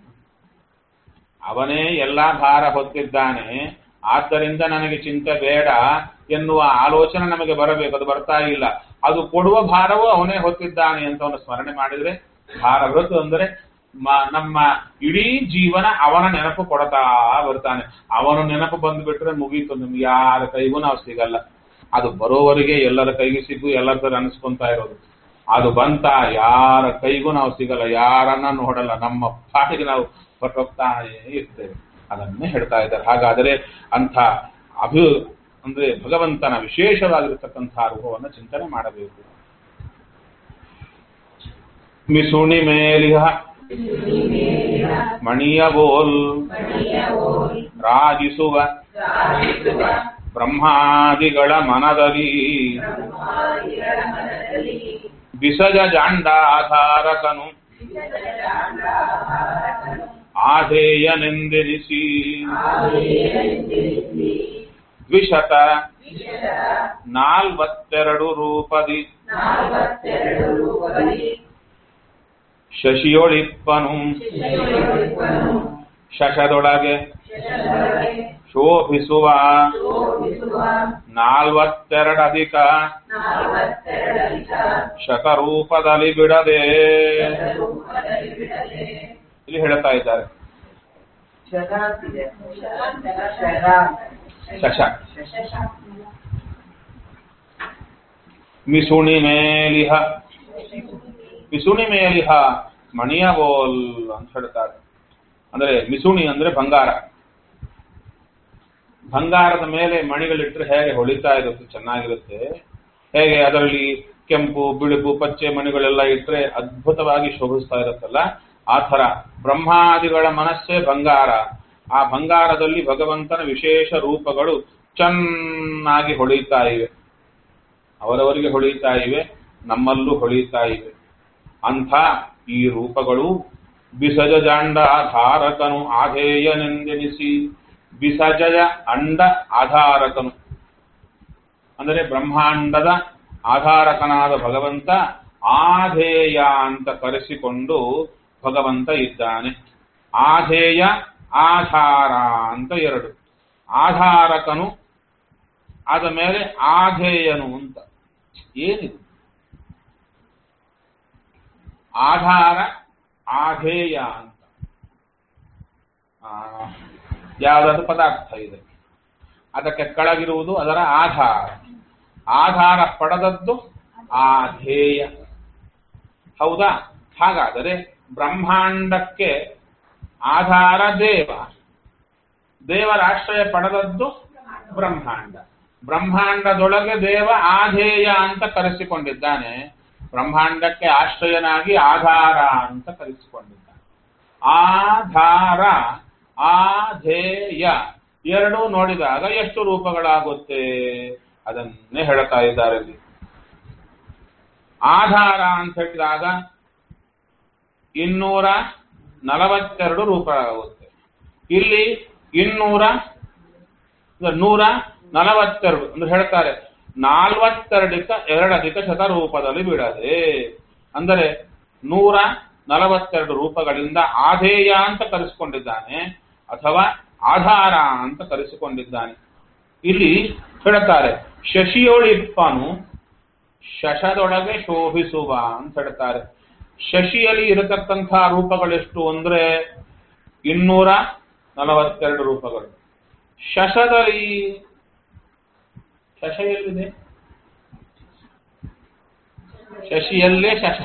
ಅವನೇ ಎಲ್ಲಾ ಭಾರ ಹೊತ್ತಿದ್ದಾನೆ ಆದ್ದರಿಂದ ನನಗೆ ಚಿಂತೆ ಬೇಡ ಎನ್ನುವ ಆಲೋಚನೆ ನಮಗೆ ಬರಬೇಕು ಅದು ಬರ್ತಾ ಇಲ್ಲ ಅದು ಕೊಡುವ ಭಾರವು ಅವನೇ ಹೊತ್ತಿದ್ದಾನೆ ಅಂತ ಅವನು ಸ್ಮರಣೆ ಮಾಡಿದ್ರೆ ಭಾರ ಹೊತ್ತು ಅಂದರೆ ಮ- ನಮ್ಮ ಇಡೀ ಜೀವನ ಅವನ ನೆನಪು ಕೊಡ್ತಾ ಬರ್ತಾನೆ ಅವನು ನೆನಪು ಬಂದ್ಬಿಟ್ರೆ ಮುಗೀತು ನಿಮ್ಗೆ ಯಾರ ಕೈಗೂ ನಾವು ಸಿಗಲ್ಲ ಅದು ಬರೋವರೆಗೆ ಎಲ್ಲರ ಕೈಗೆ ಸಿಗು ಎಲ್ಲರ ತರ ಅನಿಸ್ಕೊಂತಾ ಇರೋದು ಅದು ಬಂತ ಯಾರ ಕೈಗೂ ನಾವು ಸಿಗಲ್ಲ ಯಾರನ್ನ ನೋಡಲ್ಲ ನಮ್ಮ ಪಾಟಿಗೆ ನಾವು ಹೊರಟೋಗ್ತಾನೆ ಇರ್ತೇವೆ ಅದನ್ನೇ ಹೇಳ್ತಾ ಇದ್ದಾರೆ ಹಾಗಾದರೆ ಅಂಥ ಅಭಿ ಅಂದ್ರೆ ಭಗವಂತನ ವಿಶೇಷವಾಗಿರತಕ್ಕಂಥ ರೂಪವನ್ನು ಚಿಂತನೆ ಮಾಡಬೇಕು ಮಿಸುಣಿ ಮೇಲಿಹ ಮಣಿಯ ಬೋಲ್ ರಾಜಿಸುವ ಬ್ರಹ್ಮಾದಿಗಳ ಮನದಲ್ಲಿ ಬಿಸಜ ಜಾಂಡಾಧಾರಕನು ಆಧೇಯನೆಂದೆನಿಸಿ ದ್ವಿಶತ ನಾಲ್ವತ್ತೆರಡು ರೂಪದಿ ಶಶಿಯೊಳಿಪ್ಪನು ಶಶದೊಳಗೆ ಶೋಭಿಸುವ ನಾಲ್ವತ್ತೆರಡಧಿಕ ಶತರೂಪದಲ್ಲಿ ಬಿಡದೆ ಇಲ್ಲಿ ಹೇಳ್ತಾ ಇದ್ದಾರೆ ಶಶ ಮಿಸುಣಿ ಮೇಲಿಹ ಮಿಸುಣಿ ಮೇಲಿಹ ಮಣಿಯ ಬೋಲ್ ಅಂತ ಹೇಳ್ತಾರೆ ಅಂದ್ರೆ ಮಿಸುಣಿ ಅಂದ್ರೆ ಬಂಗಾರ ಬಂಗಾರದ ಮೇಲೆ ಮಣಿಗಳಿಟ್ರೆ ಹೇಗೆ ಹೊಳಿತಾ ಇರುತ್ತೆ ಚೆನ್ನಾಗಿರುತ್ತೆ ಹೇಗೆ ಅದರಲ್ಲಿ ಕೆಂಪು ಬಿಳುಪು ಪಚ್ಚೆ ಮಣಿಗಳೆಲ್ಲ ಇಟ್ರೆ ಅದ್ಭುತವಾಗಿ ಶೋಭಿಸ್ತಾ ಇರುತ್ತಲ್ಲ ಆ ಥರ ಬ್ರಹ್ಮಾದಿಗಳ ಮನಸ್ಸೇ ಬಂಗಾರ ಆ ಬಂಗಾರದಲ್ಲಿ ಭಗವಂತನ ವಿಶೇಷ ರೂಪಗಳು ಚೆನ್ನಾಗಿ ಹೊಳಿತಾ ಇವೆ ಅವರವರಿಗೆ ಹೊಳಿತಾ ಇವೆ ನಮ್ಮಲ್ಲೂ ಹೊಳಿತಾ ಇವೆ ಅಂಥ ಈ ರೂಪಗಳು ಬಿಸಜ ಜಾಂಡ ಧಾರಕನು ಆಧೇಯನೆಂದೆನಿಸಿ ಬಿಸಜಯ ಅಂಡ ಆಧಾರಕನು ಅಂದರೆ ಬ್ರಹ್ಮಾಂಡದ ಆಧಾರಕನಾದ ಭಗವಂತ ಆಧೇಯ ಅಂತ ಕರೆಸಿಕೊಂಡು ಭಗವಂತ ಇದ್ದಾನೆ ಆಧೇಯ ಆಧಾರ ಅಂತ ಎರಡು ಆಧಾರಕನು ಆದ ಮೇಲೆ ಆಧೇಯನು ಅಂತ ಏನಿದು ಆಧಾರ ಆಧೇಯ ಅಂತ ಆ, ಯಾವುದಾದ್ರು ಪದಾರ್ಥ ಇದೆ ಅದಕ್ಕೆ ಕೆಳಗಿರುವುದು ಅದರ ಆಧಾರ ಆಧಾರ ಪಡೆದದ್ದು ಆಧೇಯ ಹೌದಾ ಹಾಗಾದರೆ ಬ್ರಹ್ಮಾಂಡಕ್ಕೆ ಆಧಾರ ದೇವ ದೇವರ ಆಶ್ರಯ ಪಡೆದದ್ದು ಬ್ರಹ್ಮಾಂಡ ಬ್ರಹ್ಮಾಂಡದೊಳಗೆ ದೇವ ಆಧೇಯ ಅಂತ ಕರೆಸಿಕೊಂಡಿದ್ದಾನೆ ಬ್ರಹ್ಮಾಂಡಕ್ಕೆ ಆಶ್ರಯನಾಗಿ ಆಧಾರ ಅಂತ ಕರೆಸಿಕೊಂಡಿದ್ದಾನೆ ಆಧಾರ ಆಧೇಯ ಎರಡೂ ನೋಡಿದಾಗ ಎಷ್ಟು ರೂಪಗಳಾಗುತ್ತೆ ಅದನ್ನೇ ಹೇಳ್ತಾ ಇದ್ದಾರೆ ಇಲ್ಲಿ ಆಧಾರ ಅಂತ ಹೇಳಿದಾಗ ಇನ್ನೂರ ನಲವತ್ತೆರಡು ರೂಪ ಆಗುತ್ತೆ ಇಲ್ಲಿ ಇನ್ನೂರ ನೂರ ನಲವತ್ತೆರಡು ಅಂದ್ರೆ ಹೇಳ್ತಾರೆ ನಾಲ್ವತ್ತೆರಡಿಕ ಎರಡಧಿಕ ಶತರೂಪದಲ್ಲಿ ಬಿಡದೆ ಅಂದರೆ ನೂರ ನಲವತ್ತೆರಡು ರೂಪಗಳಿಂದ ಆಧೇಯ ಅಂತ ಕರೆಸಿಕೊಂಡಿದ್ದಾನೆ ಅಥವಾ ಆಧಾರ ಅಂತ ಕರೆಸಿಕೊಂಡಿದ್ದಾನೆ ಇಲ್ಲಿ ಹೇಳ್ತಾರೆ ಶಶಿಯೊಳಿಪ್ಪನು ಶಶದೊಳಗೆ ಶೋಭಿಸುವ ಅಂತ ಹೇಳ್ತಾರೆ ಶಶಿಯಲ್ಲಿ ಇರತಕ್ಕಂಥ ರೂಪಗಳೆಷ್ಟು ಅಂದ್ರೆ ಇನ್ನೂರ ನಲವತ್ತೆರಡು ರೂಪಗಳು ಶಶದಲ್ಲಿ ಶಶ ಎಲ್ಲಿದೆ ಶಶಿಯಲ್ಲೇ ಶಶ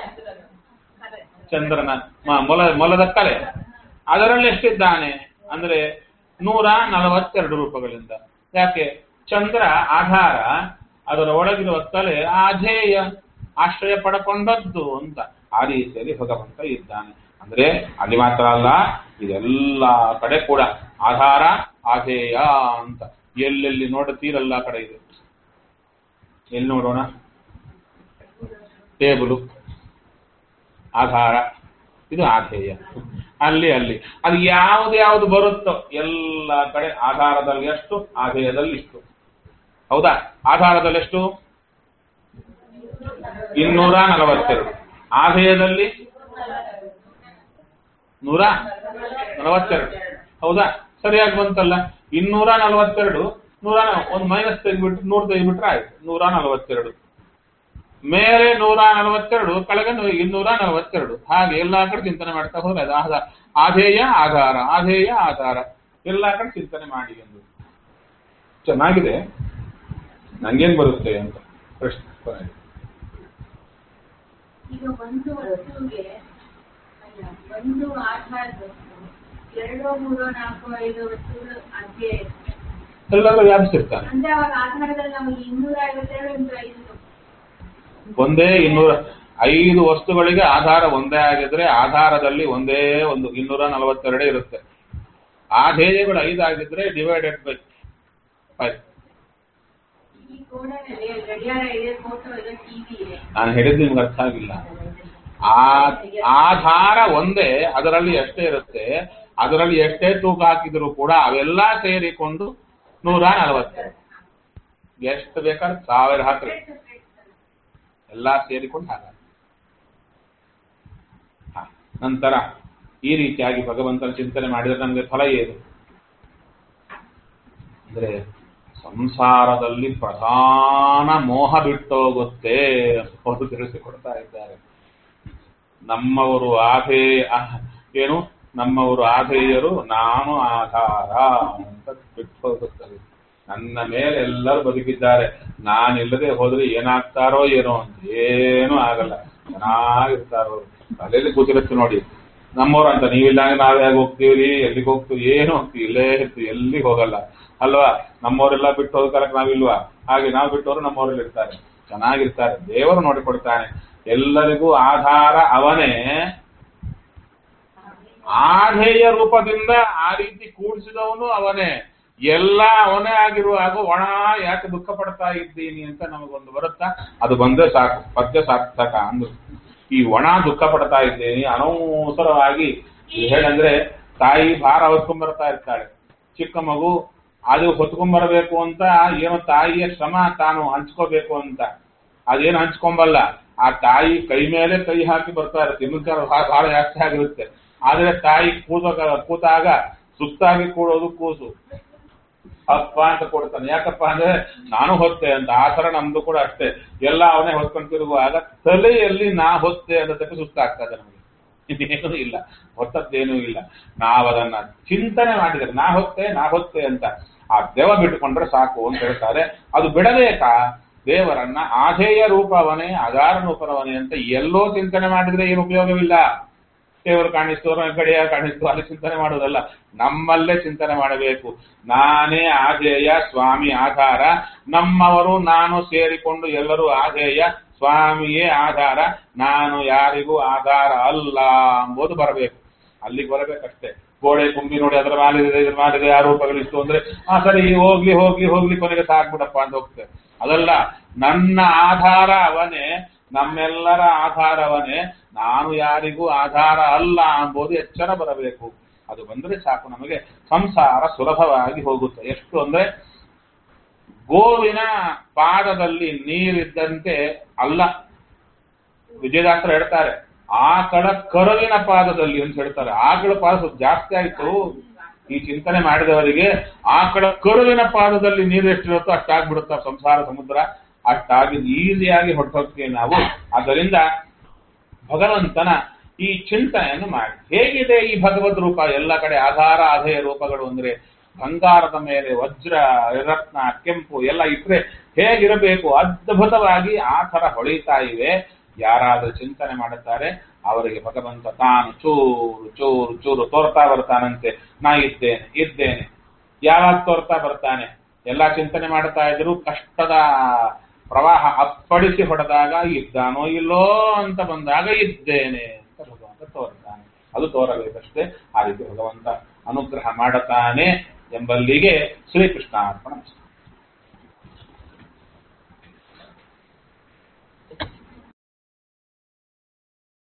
ಚಂದ್ರನ ಮ- ಮೊಲ ಮೊಲದ ಕಲೆ ಅದರಲ್ಲಿ ಎಷ್ಟಿದ್ದಾನೆ ಅಂದ್ರೆ ನೂರ ನಲವತ್ತೆರಡು ರೂಪಗಳಿಂದ ಯಾಕೆ ಚಂದ್ರ ಆಧಾರ ಅದರ ಒಳಗಿರುವ ಕಲೆ ಆಧೇಯ ಆಶ್ರಯ ಪಡಕೊಂಡದ್ದು ಅಂತ ಆ ರೀತಿಯಲ್ಲಿ ಭಗವಂತ ಇದ್ದಾನೆ ಅಂದ್ರೆ ಅಲ್ಲಿ ಮಾತ್ರ ಅಲ್ಲ ಇದೆಲ್ಲ ಕಡೆ ಕೂಡ ಆಧಾರ ಆಧೇಯ ಅಂತ ಎಲ್ಲೆಲ್ಲಿ ನೋಡುತ್ತೀರಲ್ಲ ಆ ಕಡೆ ಇದೆ ಎಲ್ಲಿ ನೋಡೋಣ ಟೇಬಲು ಆಧಾರ ಇದು ಆಧೇಯ ಅಲ್ಲಿ ಅಲ್ಲಿ ಅದು ಯಾವ್ದು ಯಾವ್ದು ಬರುತ್ತೋ ಎಲ್ಲ ಕಡೆ ಆಧಾರದಲ್ಲಿ ಎಷ್ಟು ಆಧೇಯದಲ್ಲಿ ಇಷ್ಟು ಹೌದಾ ಆಧಾರದಲ್ಲಿ ಎಷ್ಟು ಇನ್ನೂರ ನಲವತ್ತೆರಡು ಆಧೇಯದಲ್ಲಿ ನೂರ ನಲವತ್ತೆರಡು ಹೌದಾ ಸರಿಯಾಗಿ ಬಂತಲ್ಲ ಇನ್ನೂರ ನಲವತ್ತೆರಡು ನೂರ ಒಂದು ಮೈನಸ್ ತೆಗೆದ್ಬಿಟ್ಟು ನೂರ ತೆಗೆದ್ಬಿಟ್ರೆ ಆಯ್ತು ನೂರ ನಲವತ್ತೆರಡು ಮೇಲೆ ನೂರ ನಲವತ್ತೆರಡು ಕೆಳಗೆ ನೂ- ಇನ್ನೂರ ನಲವತ್ತೆರಡು ಹಾಗೆ ಎಲ್ಲಾ ಕಡೆ ಚಿಂತನೆ ಮಾಡ್ತಾ ಹೋದ್ರೆ ಅದು ಆಧಾರ ಆಧೇಯ ಆಧಾರ ಆಧೇಯ ಆಧಾರ ಎಲ್ಲಾ ಕಡೆ ಚಿಂತನೆ ಮಾಡಿ ಎಂದು ಚೆನ್ನಾಗಿದೆ ನಂಗೇನ್ ಬರುತ್ತೆ ಅಂತ ಪ್ರಶ್ನೆ ಕೊನೆಗೆ. ಈಗ ಒಂದು ವಸ್ತುವಿಗೆ ಅಲ್ಲ, ಒಂದು ಆಧಾರದ ವಸ್ತು ಎರಡೋ ಮೂರೋ ನಾಲ್ಕು ಐದು ವಸ್ತುಗಳು ಅದೇ ಎಲ್ಲರೂ ವ್ಯಾಪಿಸಿರ್ತಾನೆ ಅಂದ್ರೆ ಅವಾಗ ಆಧಾರದಲ್ಲಿ ನಮಗೆ ಇನ್ನೂರ ಐವತ್ತೆರಡು ಇಂಟು ಐದು ಒಂದೇ ಇನ್ನೂರ ಐದು ವಸ್ತುಗಳಿಗೆ ಆಧಾರ ಒಂದೇ ಆಗಿದ್ರೆ ಆಧಾರದಲ್ಲಿ ಒಂದೇ ಒಂದು ಇನ್ನೂರ ನಲವತ್ತೆರಡೇ ಇರುತ್ತೆ ಆಧೇಯಗಳು ಐದು ಆಗಿದ್ರೆ ಡಿವೈಡೆಡ್ ಬೈ ಫೈವ್ ಈ ಗೋಡನಲ್ಲಿ ಗಡಿಯಾರ ಇದೆ ಫೋಟೋ ಇದೆ ಟಿವಿ ಇದೆ ನಾನು ಹೇಳಿದ್ದು ನಿಮ್ಗೆ ಅರ್ಥ ಆಗಿಲ್ಲ ಆ ಆಧಾರ ಒಂದೇ ಅದರಲ್ಲಿ ಎಷ್ಟೇ ಇರುತ್ತೆ ಅದರಲ್ಲಿ ಎಷ್ಟೇ ತೂಕ ಹಾಕಿದ್ರು ಕೂಡ ಅವೆಲ್ಲ ಸೇರಿಕೊಂಡು ನೂರ ನಲವತ್ತೆರಡು ಎಷ್ಟು ಬೇಕಾದ್ರೆ ಸಾವಿರ ಹಾಕ್ರಿ ಎಲ್ಲ ಸೇರಿಕೊಂಡು ಹಾಗ ಹ, ನಂತರ ಈ ರೀತಿಯಾಗಿ ಭಗವಂತನ ಚಿಂತನೆ ಮಾಡಿದ್ರೆ ನಮಗೆ ಫಲ ಏನು ಅಂದ್ರೆ ಸಂಸಾರದಲ್ಲಿ ಪ್ರಧಾನ ಮೋಹ ಬಿಟ್ಟೋಗುತ್ತೆ ಅವರು ತಿಳಿಸಿಕೊಡ್ತಾ ಇದ್ದಾರೆ ನಮ್ಮವರು ಆಧೇಯ ಅಹ್, ಏನು ನಮ್ಮವರು ಆಧೇಯರು ನಾನು ಆಧಾರ ಅಂತ ಬಿಟ್ಟು ಹೋಗುತ್ತದೆ ನನ್ನ ಮೇಲೆ ಎಲ್ಲರೂ ಬದುಕಿದ್ದಾರೆ ನಾನಿಲ್ಲದೆ ಹೋದ್ರೆ ಏನಾಗ್ತಾರೋ ಏನೋ ಅಂತ ಏನೂ ಆಗಲ್ಲ ಚೆನ್ನಾಗಿರ್ತಾರೋ ತಲೆಯಲ್ಲಿ ಕೂತಿರುತ್ತೆ ನೋಡಿ ನಮ್ಮವ್ರು ಅಂತ ನೀವಿಲ್ಲಾಂದ್ರೆ ನಾವೇ ಹೇಗೆ ಹೋಗ್ತೀವಿ ಎಲ್ಲಿಗೆ ಹೋಗ್ತೀವಿ ಏನು ಹೋಗ್ತೀವಿ ಇಲ್ಲೇ ಇರ್ತೀವಿ ಎಲ್ಲಿಗೆ ಹೋಗಲ್ಲ ಅಲ್ವಾ ನಮ್ಮವರೆಲ್ಲ ಬಿಟ್ಟು ಹೋಗಕ್ಕೆ ನಾವಿಲ್ವಾ ಹಾಗೆ ನಾವು ಬಿಟ್ಟವರು ನಮ್ಮವರಲ್ಲಿ ಇರ್ತಾರೆ ಚೆನ್ನಾಗಿರ್ತಾರೆ ದೇವರು ನೋಡಿಕೊಡ್ತಾನೆ ಎಲ್ಲರಿಗೂ ಆಧಾರ ಅವನೇ ಆಧೇಯ ರೂಪದಿಂದ ಆ ರೀತಿ ಕೂಡಿಸಿದವನು ಅವನೇ ಎಲ್ಲ ಅವನೇ ಆಗಿರುವಾಗ ಒಣ ಯಾಕೆ ದುಃಖ ಪಡ್ತಾ ಇದ್ದೀನಿ ಅಂತ ನಮಗೊಂದು ಬರುತ್ತಾ ಅದು ಬಂದೇ ಸಾಕು ಪದ್ಯ ಸಾರ್ಥಕ ಅಂದ್ರು ಈ ಒಣ ದುಃಖ ಪಡ್ತಾ ಇದ್ದೀನಿ ಅನವಸರವಾಗಿ ಹೇಳಂದ್ರೆ ತಾಯಿ ಭಾರ ಹೊತ್ಕೊಂಡ್ ಬರ್ತಾ ಇರ್ತಾಳೆ ಚಿಕ್ಕ ಮಗು ಅದು ಹೊತ್ಕೊಂಡ್ಬರ್ಬೇಕು ಅಂತ ಏನೋ ತಾಯಿಯ ಶ್ರಮ ತಾನು ಹಂಚ್ಕೋಬೇಕು ಅಂತ ಅದೇನು ಹಂಚ್ಕೊಂಬಲ್ಲ ಆ ತಾಯಿ ಕೈ ಮೇಲೆ ಕೈ ಹಾಕಿ ಬರ್ತಾ ಇರುತ್ತೆ ಇನ್ನೊಂದು ಬಹಳ ಜಾಸ್ತಿ ಆಗಿರುತ್ತೆ ಆದ್ರೆ ತಾಯಿ ಕೂದಾಗ ಕೂತಾಗ ಸುತ್ತಾಗಿ ಕೂಡೋದು ಕೂಸು ಅಪ್ಪ ಅಂತ ಕೊಡ್ತಾನೆ ಯಾಕಪ್ಪ ಅಂದ್ರೆ ನಾನು ಹೊತ್ತೆ ಅಂತ ಆ ತರ ನಮ್ದು ಕೂಡ ಅಷ್ಟೇ ಎಲ್ಲ ಅವನೇ ಹೊತ್ಕೊಂಡು ತಿರುಗುವಾಗ ತಲೆಯಲ್ಲಿ ನಾ ಹೊತ್ತೆ ಅನ್ನೋದಕ್ಕೆ ಸುಸ್ತಾಗ್ತದೆ ನಮಗೆ ಇನ್ನೇನೂ ಇಲ್ಲ ಹೊತ್ತದ್ದೇನೂ ಇಲ್ಲ ನಾವದನ್ನ ಚಿಂತನೆ ಮಾಡಿದರೆ ನಾ ಹೊತ್ತೆ ನಾ ಹೊತ್ತೆ ಅಂತ ಆ ದೆವ ಬಿಟ್ಟುಕೊಂಡ್ರೆ ಸಾಕು ಅಂತ ಹೇಳ್ತಾರೆ ಅದು ಬಿಡಬೇಕಾ ದೇವರನ್ನ ಆಧೇಯ ರೂಪವನೇ ಆಧಾರ ರೂಪವನೇ ಅಂತ ಎಲ್ಲೋ ಚಿಂತನೆ ಮಾಡಿದ್ರೆ ಏನು ಉಪಯೋಗವಿಲ್ಲ ದೇವರು ಕಾಣಿಸ್ತು ಅವ್ರ ಕಡೆಯ ಕಾಣಿಸ್ತು ಅಲ್ಲಿ ಚಿಂತನೆ ಮಾಡೋದಲ್ಲ ನಮ್ಮಲ್ಲೇ ಚಿಂತನೆ ಮಾಡಬೇಕು ನಾನೇ ಆಧೇಯ ಸ್ವಾಮಿ ಆಧಾರ ನಮ್ಮವರು ನಾನು ಸೇರಿಕೊಂಡು ಎಲ್ಲರೂ ಆಧೇಯ ಸ್ವಾಮಿಯೇ ಆಧಾರ ನಾನು ಯಾರಿಗೂ ಆಧಾರ ಅಲ್ಲ ಎಂಬುದು ಬರಬೇಕು ಅಲ್ಲಿಗೆ ಬರಬೇಕಷ್ಟೇ ಗೋಡೆ ಕುಂಬಿ ನೋಡಿ ಅದರ ಮಾಲಿದೆ ಇದ್ರ ಮಾಲಿದೆ ಆ ರೂಪಗಳಿಷ್ಟು ಅಂದ್ರೆ ಆ ಸರಿ ಹೋಗ್ಲಿ ಹೋಗ್ಲಿ ಹೋಗ್ಲಿ ಕೊನೆಗೆ ಸಾಕ್ಬಿಡಪ್ಪ ಅಂತ ಹೋಗ್ತೇವೆ ಅದಲ್ಲ ನನ್ನ ಆಧಾರ ಅವನೇ ನಮ್ಮೆಲ್ಲರ ಆಧಾರವನೇ ನಾನು ಯಾರಿಗೂ ಆಧಾರ ಅಲ್ಲ ಎಂಬುದು ಎಚ್ಚರ ಬರಬೇಕು ಅದು ಬಂದ್ರೆ ಸಾಕು ನಮಗೆ ಸಂಸಾರ ಸುಲಭವಾಗಿ ಹೋಗುತ್ತೆ ಎಷ್ಟು ಅಂದ್ರೆ ಗೋವಿನ ಪಾದದಲ್ಲಿ ನೀರಿದ್ದಂತೆ ಅಲ್ಲ ವಿಜಯದಾಸರು ಹೇಳ್ತಾರೆ ಆಕಳ ಕರುವಿನ ಪಾದದಲ್ಲಿ ಅಂತ ಹೇಳ್ತಾರೆ ಆಕಳ ಪಾದ ಸ್ವಲ್ಪ ಜಾಸ್ತಿ ಆಯ್ತು ಈ ಚಿಂತನೆ ಮಾಡಿದವರಿಗೆ ಆಕಳ ಕರುವಿನ ಪಾದದಲ್ಲಿ ನೀರು ಎಷ್ಟಿರುತ್ತೋ ಅಷ್ಟಾಗ್ಬಿಡುತ್ತ ಸಂಸಾರ ಸಮುದ್ರ ಅಷ್ಟಾಗಿ ಈಸಿಯಾಗಿ ಹೊರಟೋಗ್ತೀವಿ ನಾವು ಆದ್ದರಿಂದ ಭಗವಂತನ ಈ ಚಿಂತನೆಯನ್ನು ಮಾಡಿ ಹೇಗಿದೆ ಈ ಭಗವದ್ ರೂಪ ಎಲ್ಲ ಕಡೆ ಆಧಾರ ಆಧೇಯ ರೂಪಗಳು ಅಂದ್ರೆ ಬಂಗಾರದ ಮೇಲೆ ವಜ್ರ ರತ್ನ ಕೆಂಪು ಎಲ್ಲ ಇಟ್ರೆ ಹೇಗಿರಬೇಕು ಅದ್ಭುತವಾಗಿ ಆ ತರ ಹೊಳಿತಾ ಇವೆ ಯಾರಾದ್ರೂ ಚಿಂತನೆ ಮಾಡುತ್ತಾರೆ ಅವರಿಗೆ ಭಗವಂತ ತಾನು ಚೂರು ಚೂರು ಚೂರು ತೋರ್ತಾ ಬರ್ತಾನಂತೆ ನಾ ಇದ್ದೇನೆ ಇದ್ದೇನೆ ಯಾವಾಗ ತೋರ್ತಾ ಬರ್ತಾನೆ ಎಲ್ಲಾ ಚಿಂತನೆ ಮಾಡ್ತಾ ಇದ್ರು ಕಷ್ಟದ ಪ್ರವಾಹ ಅಪ್ಪಡಿಸಿ ಹೊಡೆದಾಗ ಇದ್ದಾನೋ ಇಲ್ಲೋ ಅಂತ ಬಂದಾಗ ಇದ್ದೇನೆ ಅಂತ ಭಗವಂತ ತೋರ್ತಾನೆ ಅದು ತೋರಬೇಕಷ್ಟೇ ಆ ರೀತಿ ಭಗವಂತ ಅನುಗ್ರಹ ಮಾಡುತ್ತಾನೆ ಎಂಬಲ್ಲಿಗೆ ಶ್ರೀಕೃಷ್ಣ ಅರ್ಪಣ